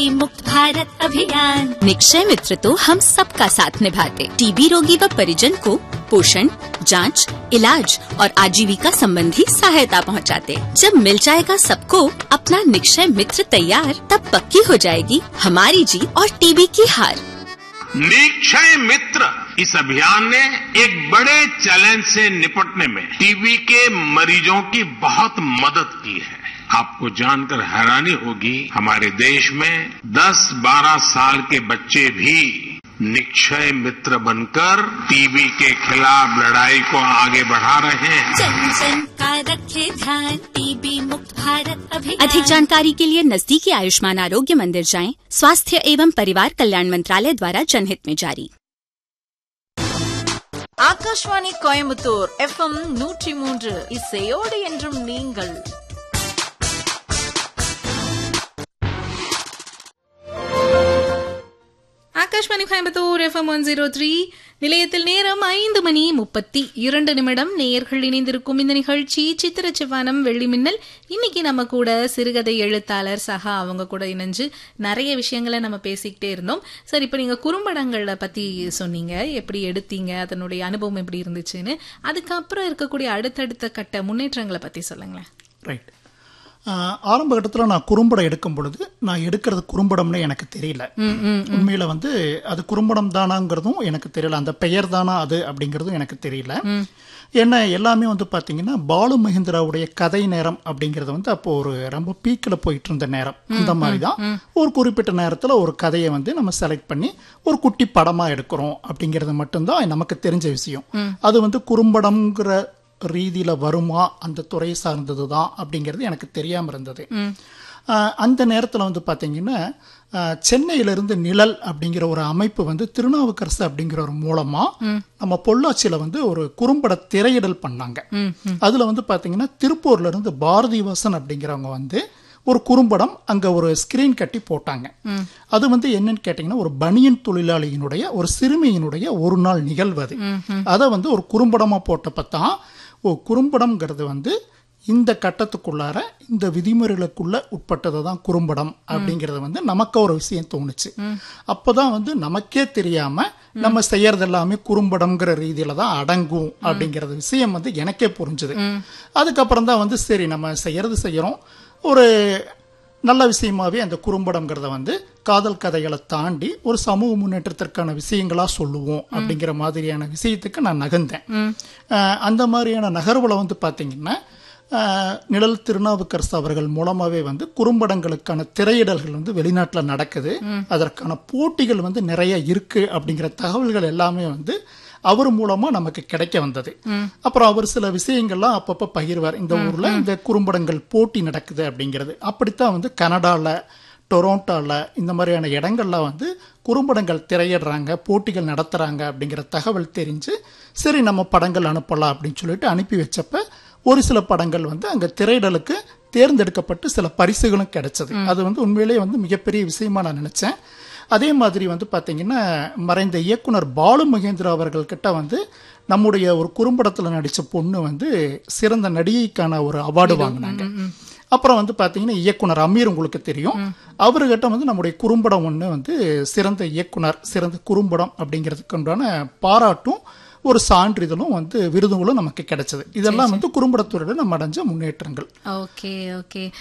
मुक्त भारत अभियान निक्षय मित्र तो हम सबका साथ निभाते टीबी रोगी व परिजन को पोषण जांच, इलाज और आजीविका संबंधी सहायता पहुंचाते। जब मिल जाएगा सबको अपना निक्षय मित्र तैयार तब पक्की हो जाएगी हमारी जीत और टीबी की हार निक्षय मित्र इस अभियान ने एक बड़े चैलेंज से निपटने में टीबी के मरीजों की बहुत मदद की है आपको जानकर हैरानी होगी हमारे देश में 10-12 साल के बच्चे भी निक्षय मित्र बनकर टीबी के खिलाफ लड़ाई को आगे बढ़ा रहे हैं जन जन का रखे ध्यान टीबी मुक्त भारत अभियान अधिक जानकारी के लिए नजदीकी आयुष्मान आरोग्य मंदिर जाएं स्वास्थ्य एवं परिवार कल्याण मंत्रालय द्वारा जनहित में जारी ஆகாஷ்வாணி கோயம்புத்தூர் எஃப்எம் நூற்றி மூன்று இசையோடு என்றும் நீங்கள் Akashvani Coimbatore FM one zero three நிலையத்தில் நேரம் ஐந்து மணி முப்பத்தி இரண்டு நிமிடம் நேயர்கள் இணைந்திருக்கும் இந்த நிகழ்ச்சி சித்திர சிவானம் வெள்ளி மின்னல் இன்னைக்கு நம்ம கூட சிறுகதை எழுத்தாளர் சகா அவங்க கூட இணைஞ்சு நிறைய விஷயங்களை நம்ம பேசிக்கிட்டே இருந்தோம் சார் இப்போ நீங்க குறும்படங்களை பத்தி சொன்னீங்க எப்படி எடுத்தீங்க அதனுடைய அனுபவம் எப்படி இருந்துச்சுன்னு அதுக்கப்புறம் இருக்கக்கூடிய அடுத்தடுத்த கட்ட முன்னேற்றங்களை பத்தி சொல்லுங்களேன் ரைட் ஆரம்ப கட்டத்தில் நான் குறும்படம் எடுக்கும் பொழுது நான் எடுக்கிறது குறும்படம்னு எனக்கு தெரியல உண்மையில வந்து அது குறும்படம் தானாங்கிறதும் எனக்கு தெரியல அந்த பெயர் தானா அது அப்படிங்கிறதும் எனக்கு தெரியல ஏன்னா எல்லாமே வந்து பாத்தீங்கன்னா பாலு மகேந்திராவுடைய கதை நேரம் அப்படிங்கிறது வந்து அப்போ ஒரு ரொம்ப பீக்கில் போயிட்டு இருந்த நேரம் அந்த மாதிரி தான் ஒரு குறிப்பிட்ட நேரத்தில் ஒரு கதையை வந்து நம்ம செலக்ட் பண்ணி ஒரு குட்டி படமா எடுக்கிறோம் அப்படிங்கிறது மட்டும்தான் நமக்கு தெரிஞ்ச விஷயம் அது வந்து குறும்படம்ங்கிற ரீதியில வருமா அந்த துறை சார்ந்தது தான் அப்படிங்கிறது எனக்கு தெரியாம இருந்தது ஆஹ் அந்த நேரத்தில் வந்து பார்த்தீங்கன்னா ஆஹ் சென்னையிலிருந்து நிழல் அப்படிங்கிற ஒரு அமைப்பு வந்து திருநாவுக்கரசு அப்படிங்கிற ஒரு மூலமா நம்ம பொள்ளாச்சியில வந்து ஒரு குறும்பட திரையிடல் பண்ணாங்க அதுல வந்து பாத்தீங்கன்னா திருப்பூர்ல இருந்து பாரதிவாசன் அப்படிங்கிறவங்க வந்து ஒரு குறும்படம் அங்க ஒரு ஸ்கிரீன் கட்டி போட்டாங்க அது வந்து என்னன்னு கேட்டீங்கன்னா ஒரு பனியன் தொழிலாளியினுடைய ஒரு சிறுமியினுடைய ஒரு நாள் நிகழ்வு அது அதை வந்து ஒரு குறும்படமா போட்டப்ப தான் ஓ குறும்படம்ங்கிறது வந்து இந்த கட்டத்துக்குள்ளார இந்த விதிமுறைகளுக்குள்ள உட்பட்டது தான் குறும்படம் அப்படிங்கறது வந்து நமக்கு ஒரு விஷயம் தோணுச்சு அப்பதான் வந்து நமக்கே தெரியாம நம்ம செய்யறது எல்லாமே குறும்படம்ங்கிற ரீதியில தான் அடங்கும் அப்படிங்கறது விஷயம் வந்து எனக்கே புரிஞ்சுது அதுக்கப்புறம் தான் வந்து சரி நம்ம செய்யறது செய்யறோம் ஒரு நல்ல விஷயமாவே அந்த குறும்படம்ங்கிறத வந்து காதல் கதைகளை தாண்டி ஒரு சமூக முன்னேற்றத்திற்கான விஷயங்களா சொல்லுவோம் அப்படிங்கிற மாதிரியான விஷயத்துக்கு நான் நகர்ந்தேன் அஹ் அந்த மாதிரியான நகர்வுல வந்து பாத்தீங்கன்னா அஹ் நிழல் திருநாவுக்கரசு அவர்கள் மூலமாவே வந்து குறும்படங்களுக்கான திரையிடல்கள் வந்து வெளிநாட்டுல நடக்குது அதற்கான போட்டிகள் வந்து நிறைய இருக்கு அப்படிங்கிற தகவல்கள் எல்லாமே வந்து அவர் மூலமா நமக்கு கிடைக்க வந்தது அப்புறம் அவர் சில விஷயங்கள்லாம் அப்பப்ப பகிர்வார் இந்த ஊர்ல இந்த குறும்படங்கள் போட்டி நடக்குது அப்படிங்கிறது அப்படித்தான் வந்து கனடால டொரோண்டோல இந்த மாதிரியான இடங்கள்ல வந்து குறும்படங்கள் திரையிடுறாங்க போட்டிகள் நடத்துறாங்க அப்படிங்கிற தகவல் தெரிஞ்சு சரி நம்ம படங்கள் அனுப்பலாம் அப்படின்னு சொல்லிட்டு அனுப்பி வச்சப்ப ஒரு சில படங்கள் வந்து அங்க திரையிடலுக்கு தேர்ந்தெடுக்கப்பட்டு சில பரிசுகளும் கிடைச்சது அது வந்து உண்மையிலேயே வந்து மிகப்பெரிய விஷயமா நான் நினைச்சேன் அதே மாதிரி வந்து பாத்தீங்கன்னா மறைந்த இயக்குனர் பாலு மகேந்திரா அவர்கள் கிட்ட வந்து நம்முடைய ஒரு குறும்படத்துல நடிச்ச பொண்ணு வந்து சிறந்த நடிகைக்கான ஒரு அவார்டு வாங்கினாங்க அப்புறம் வந்து பாத்தீங்கன்னா இயக்குனர் அமீர் உங்களுக்கு தெரியும் அவர்கிட்ட வந்து நம்முடைய குறும்படம் ஒன்று வந்து சிறந்த இயக்குனர் சிறந்த குறும்படம் அப்படிங்கிறதுக்கு உண்டான பாராட்டும் ஒரு சான்றிதழும் வந்து விருதுகளும் நமக்கு கிடைச்சது இதெல்லாம் வந்து குறும்படத்துறையில நம்ம அடைஞ்ச முன்னேற்றங்கள் ஓகே ஓகே